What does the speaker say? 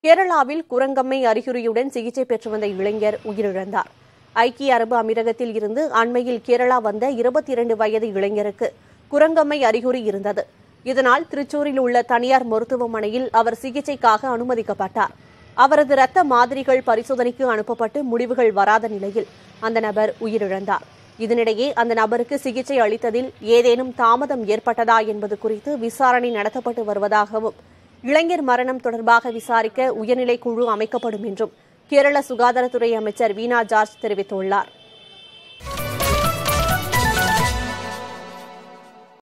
கேரளாவில் குரங்கம்மை அறிகுறியுடன் சிகிச்சை பெற்று வந்த இளைஞர் உயிரிழந்தார் ஐக்கிய அரபு அமீரகத்தில் இருந்து அண்மையில் கேரளா வந்த இருபத்தி இரண்டு வயது இளைஞருக்கு குரங்கம்மை அறிகுறி இருந்தது இதனால் திருச்சூரில் உள்ள தனியார் மருத்துவமனையில் அவர் சிகிச்சைக்காக அனுமதிக்கப்பட்டார் அவரது இரத்த மாதிரிகள் பரிசோதனைக்கு அனுப்பப்பட்டு முடிவுகள் வராத நிலையில் அந்த நபர் உயிரிழந்தார் இதனிடையே அந்த நபருக்கு சிகிச்சை அளித்ததில் ஏதேனும் தாமதம் ஏற்பட்டதா என்பது குறித்து விசாரணை நடத்தப்பட்டு வருவதாகவும் இளைஞர் மரணம் தொடர்பாக விசாரிக்க உயர்நிலை குழு அமைக்கப்படும் என்றும் கேரள சுகாதாரத்துறை அமைச்சர் வீணா ஜார்ஜ் தெரிவித்துள்ளார்